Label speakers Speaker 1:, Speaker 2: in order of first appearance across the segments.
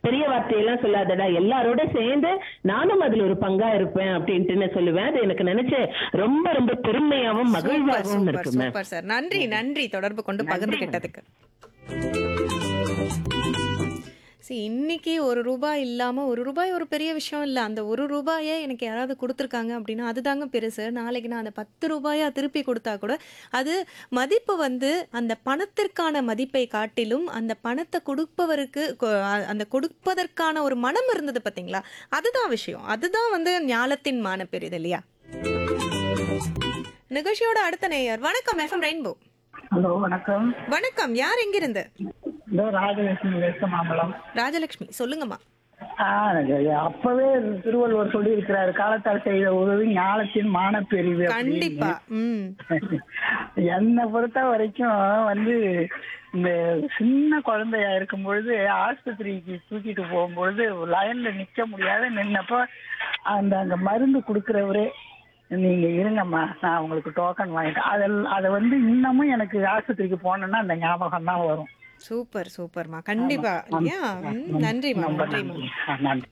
Speaker 1: பெரிய வார்த்தையெல்லாம் சொல்லாதடா எல்லாரோட சேர்ந்து நானும் அதுல ஒரு பங்கா இருப்பேன் அப்படின்ட்டு நான் சொல்லுவேன் அது எனக்கு நினைச்சு ரொம்ப ரொம்ப பெருமையாவும்
Speaker 2: சூப்பர்
Speaker 1: மகிழ்வாகவும்
Speaker 2: சூப்பர்
Speaker 1: இருக்கு மேம்
Speaker 2: சூப்பர் சார் நன்றி நன்றி தொடர்பு கொண்டு பகிர்ந்துகிட்டதுக்கு சரி இன்னைக்கு ஒரு ரூபாய் இல்லாம ஒரு ரூபாய் ஒரு பெரிய விஷயம் இல்ல அந்த ஒரு ரூபாயை எனக்கு யாராவது கொடுத்துருக்காங்க அப்படின்னா அதுதாங்க பெருசு நாளைக்கு நான் அந்த பத்து ரூபாயா திருப்பி கொடுத்தா கூட அது மதிப்பு வந்து அந்த பணத்திற்கான மதிப்பை காட்டிலும் அந்த பணத்தை கொடுப்பவருக்கு கொ- அ- அந்த கொடுப்பதற்கான ஒரு மனம் இருந்தது பாத்தீங்களா அதுதான் விஷயம் அதுதான் வந்து ஞாலத்தின் மான பெரிது இல்லையா நிகழ்ச்சியோட அடுத்த நேயர் வணக்கம் எஃப்எம் ரெயின்போ
Speaker 3: ஹலோ வணக்கம்
Speaker 2: வணக்கம் யார் எங்கிருந்து
Speaker 3: இதோ ராஜலட்சுமி வெஸ்ட் மாம்பலம்
Speaker 2: ராஜலட்சுமி சொல்லுங்கம்மா
Speaker 3: ஆ, அப்பவே திருவள்ளுவர் சொல்லி இருக்கிறாரு காலத்தால் செய்த உதவி ஞானத்தின் மானப்பெரிவு அப்படின்னு.
Speaker 2: கண்டிப்பா ம்
Speaker 3: என்னை பொறுத்த வரைக்கும் வந்து இந்த சின்ன குழந்தையா இருக்கும் பொழுது ஆஸ்பத்திரிக்கு தூக்கிட்டு போகும்பொழுது லைன்ல நிக்க முடியாத நின்னப்ப அந்த அங்க மருந்து கொடுக்கறவரே நீங்க இருங்கம்மா நான் உங்களுக்கு டோக்கன் வாங்கிட்டேன் அதில் அதை வந்து இன்னமும் எனக்கு ஆஸ்பத்திரிக்கு போனேன்னா அந்த ஞாபகம் தான் வரும்
Speaker 2: சூப்பர் சூப்பர்மா கண்டிப்பா இல்லையா ம், நன்றிம்மா
Speaker 3: ரொம்ப
Speaker 2: நன்றிம்மா
Speaker 3: நன்றி ஆ, நன்றி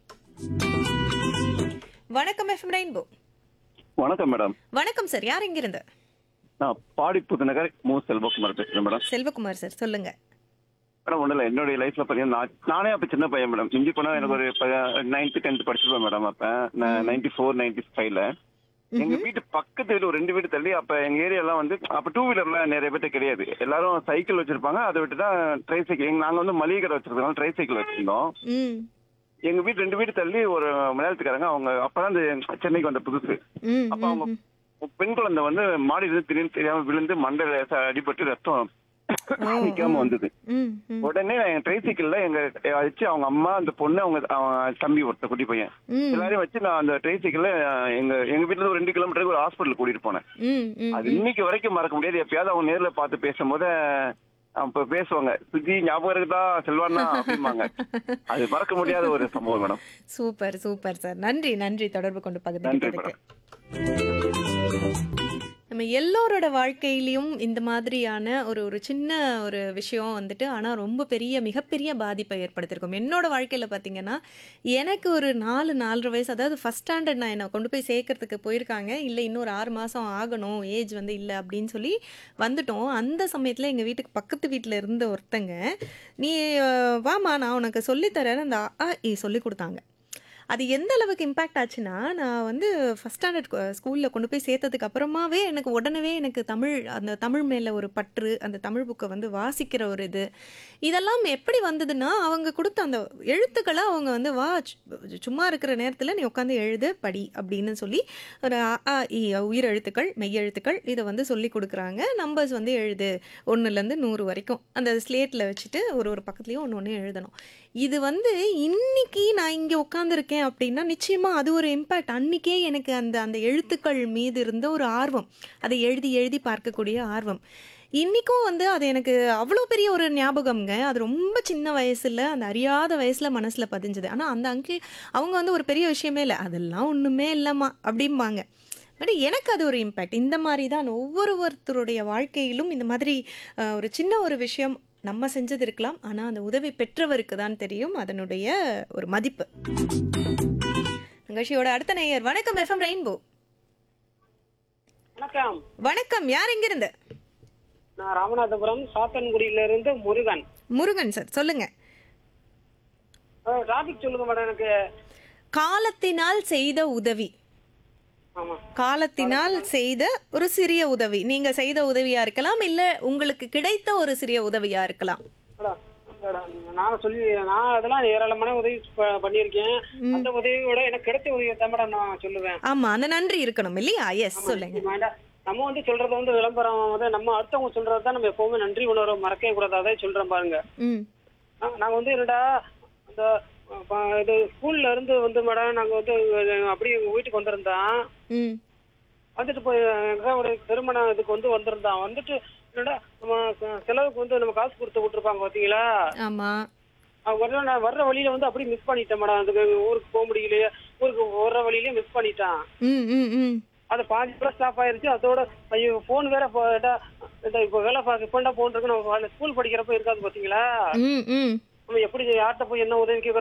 Speaker 2: வணக்கம் எஃப்எம் ரெயின்போ
Speaker 4: வணக்கம் மேடம்
Speaker 2: வணக்கம் சார் யார் எங்கிருந்து
Speaker 4: நான் பாடி புதுநகர் மு செல்வகுமார் பேசுறேன் மேடம்
Speaker 2: செல்வகுமார் சார் சொல்லுங்க
Speaker 4: மேடம் ஒன்றும் இல்லை என்னுடைய லைஃப்ல பார்த்தீங்கன்னா நான் நானே அப்போ சின்ன பையன் மேடம் இஞ்சி போனால் எனக்கு ஒரு நைன்த்து டென்த் படிச்சிருப்பேன் மேடம் அப்போ நைன்டி ஃபோர் நைன்டி ஃபைவ்ல எங்க வீட்டு பக்கத்து வீடு ஒரு ரெண்டு வீடு தள்ளி அப்ப எங்க ஏரியாலாம் வந்து அப்ப டூ வீலர்ல நிறைய பேர்ட்ட கிடையாது எல்லாரும் சைக்கிள் வச்சிருப்பாங்க அதை விட்டு தான் ட்ரை சைக்கிள் எங்க நாங்க வந்து மளிகை கடை வச்சிருக்கோம் ட்ரை சைக்கிள் வச்சிருந்தோம்
Speaker 2: ம்
Speaker 4: எங்க வீட்டு ரெண்டு வீடு தள்ளி ஒரு மலையாளத்துக்காரங்க அவங்க அப்பதான் இந்த சென்னைக்கு வந்த புதுசு
Speaker 2: ம்
Speaker 4: அப்ப அவங்க பெண் குழந்தை வந்து மாடியில திடீர்னு தெரியாம விழுந்து மண்டையில ச- அடிபட்டு ரத்தம் நிக்காம வந்தது
Speaker 2: ம் ம்
Speaker 4: உடனே என் ட்ரைசைக்கிள்ல எங்க வச்சு அவங்க அம்மா அந்த பொண்ணு அவங்க அவன் தம்பி ஒருத்த குட்டி பையன்
Speaker 2: ம்
Speaker 4: எல்லாரையும் வச்சு நான் அந்த ட்ரைசைக்கிள்ல எங்க எங்க வீட்டுல இருந்து ஒரு ரெண்டு கிலோமீட்டருக்கு ஒரு ஹாஸ்பிட்டல் கூட்டிட்டு போனேன்
Speaker 2: ம் ம்
Speaker 4: அது இன்னைக்கு வரைக்கும் மறக்க முடியாது எப்பயாவது அவங்க நேர்ல பார்த்து பேசும்போது அப்ப பேசுவாங்க சுஜி ஞாபகம் இருக்குதா செல்வானா அப்படிம்பாங்க அது மறக்க முடியாத ஒரு சம்பவம் மேடம்
Speaker 2: சூப்பர் சூப்பர் சார் நன்றி நன்றி தொடர்பு கொண்டு
Speaker 4: நன்றி
Speaker 2: பகிர்ந்துக்கிட்டதுக்கு நம்ம எல்லோரோட வாழ்க்கையிலையும் இந்த மாதிரியான ஒரு ஒரு சின்ன ஒரு விஷயம் வந்துட்டு ஆனால் ரொம்ப பெரிய மிகப்பெரிய பாதிப்பை ஏற்படுத்தியிருக்கும் என்னோட வாழ்க்கையில் பார்த்தீங்கன்னா எனக்கு ஒரு நாலு நாலரை வயசு அதாவது ஃபஸ்ட் ஸ்டாண்டர்ட் நான் என்னை கொண்டு போய் சேர்க்கறதுக்கு போயிருக்காங்க இல்லை இன்னும் ஒரு ஆறு மாதம் ஆகணும் ஏஜ் வந்து இல்லை அப்படின்னு சொல்லி வந்துட்டோம் அந்த சமயத்தில் எங்கள் வீட்டுக்கு பக்கத்து வீட்டில் இருந்த ஒருத்தங்க நீ அஹ், வாம்மா நான் உனக்கு சொல்லித்தரேன் அந்த அ, ஆ, இ சொல்லி கொடுத்தாங்க அது எந்த அளவுக்கு இம்பேக்ட் ஆச்சுன்னா நான் வந்து ஃபஸ்ட் ஸ்டாண்டர்ட் ஸ்கூலில் கொண்டு போய் சேர்த்ததுக்கு அப்புறமாவே எனக்கு உடனே எனக்கு தமிழ் அந்த தமிழ் மேலே ஒரு பற்று அந்த தமிழ் புக்கை வந்து வாசிக்கிற ஒரு இது இதெல்லாம் எப்படி வந்ததுன்னா அவங்க கொடுத்த அந்த எழுத்துக்களை அவங்க வந்து வா சு- சும்மா இருக்கிற நேரத்தில் நீ உட்காந்து எழுது படி அப்படின்னு சொல்லி ஒரு அ, ஆ, இ, உயிர் எழுத்துக்கள் மெய் எழுத்துக்கள் இதை வந்து சொல்லி கொடுக்குறாங்க நம்பர்ஸ் வந்து எழுது ஒன்றுலேருந்து நூறு வரைக்கும் அந்த ஸ்லேட்டில் வச்சுட்டு ஒரு ஒரு பக்கத்துலேயும் ஒன்று ஒன்று எழுதணும் இது வந்து இன்னைக்கு நான் இங்கே உட்காந்துருக்கேன் அப்படின்னா நிச்சயமாக அது ஒரு இம்பேக்ட் அன்னைக்கே எனக்கு அந்த அந்த எழுத்துக்கள் மீது இருந்த ஒரு ஆர்வம் அதை எழுதி எழுதி பார்க்கக்கூடிய ஆர்வம் இன்றைக்கும் வந்து அது எனக்கு அவ்வளோ பெரிய ஒரு ஞாபகம்ங்க அது ரொம்ப சின்ன வயசில் அந்த அறியாத வயசில் மனசில் பதிஞ்சுது ஆனால் அந்த அங்கிள் அவங்க வந்து ஒரு பெரிய விஷயமே இல்லை அதெல்லாம் ஒன்றுமே இல்லைம்மா அப்படிம்பாங்க பட் எனக்கு அது ஒரு இம்பேக்ட் இந்த மாதிரி தான் ஒவ்வொருவருத்தருடைய வாழ்க்கையிலும் இந்த மாதிரி அஹ், ஒரு சின்ன ஒரு விஷயம் நம்ம செஞ்சது இருக்கலாம் ஆனால் அந்த உதவி பெற்றவருக்கு தான் தெரியும் அதனுடைய ஒரு மதிப்பு நிகழ்ச்சியோட அடுத்த நேயர் வணக்கம் எஃப்எம் ரெயின்போ
Speaker 5: வணக்கம்
Speaker 2: வணக்கம் யார் எங்கிருந்து
Speaker 5: நான் ராமநாதபுரம் சாத்தன்குடியில இருந்து முருகன்
Speaker 2: முருகன் சார் சொல்லுங்க
Speaker 5: டிராபிக் சொல்லுங்க மேடம் எனக்கு
Speaker 2: காலத்தினால் செய்த உதவி
Speaker 5: ஆமா
Speaker 2: காலத்தினால் செய்த ஒரு சிறிய உதவி நீங்க செய்த உதவியா இருக்கலாம் இல்ல உங்களுக்கு கிடைத்த ஒரு சிறிய உதவியா இருக்கலாம்
Speaker 5: மேடம், மேடம், நான் சொல்லி நான் அதெல்லாம் ஏராளமான உதவி ப- பண்ணியிருக்கேன் அந்த உதவியோட எனக்கு கிடைச்ச உதவியை தான் மேடம் நான் சொல்லுவேன்
Speaker 2: ஆமா அந்த நன்றி இருக்கணும் இல்லையா எஸ் சொல்லுங்க
Speaker 5: வேண்டாம். நம்ம வந்து சொல்றது வந்து விளம்பரம் வந்து நம்ம அடுத்தவங்க சொல்றது தான் நம்ம எப்பவுமே நன்றி உணர்வை மறக்கவே கூடாது அதான் சொல்றேன் பாருங்க
Speaker 2: ம்
Speaker 5: நா- நாங்க வந்து என்னடா அந்த ப- இது ஸ்கூல்ல இருந்து வந்து மேடம் நாங்க வந்து அப்படியே எங்க வீட்டுக்கு வந்திருந்தோம்
Speaker 2: ம்
Speaker 5: வந்துட்டு போய் எங்க ஒரு திருமண இதுக்கு வந்து வந்திருந்தான் வந்துட்டு என்னடா நம்ம செ- செலவுக்கு வந்து நம்ம காசு கொடுத்து விட்டுருப்பாங்க பாத்தீங்களா
Speaker 2: ஆமா
Speaker 5: அவங்க வர்ற நான் வர்ற வழியில வந்து அப்படியே மிஸ் பண்ணிட்டேன் மேடம் அதுக்கு ஊருக்கு போக முடியலையே ஊருக்கு வர்ற வழியிலே மிஸ் பண்ணிட்டான்
Speaker 2: ம் ம் ம்
Speaker 5: அது பாதி கூட ஸ்டாப் ஆயிருச்சு அதோட ஐயோ போன் வேற போட்டா இப்போ வேலை பார்க்க இப்போண்டா போன் இருக்கு நம்ம ஸ்கூல் படிக்கிறப்ப இருக்காது பாத்தீங்களா
Speaker 2: ம் ம்
Speaker 5: நம்ம எப்படி யார்கிட்ட போய் என்ன உதவி கேட்கறது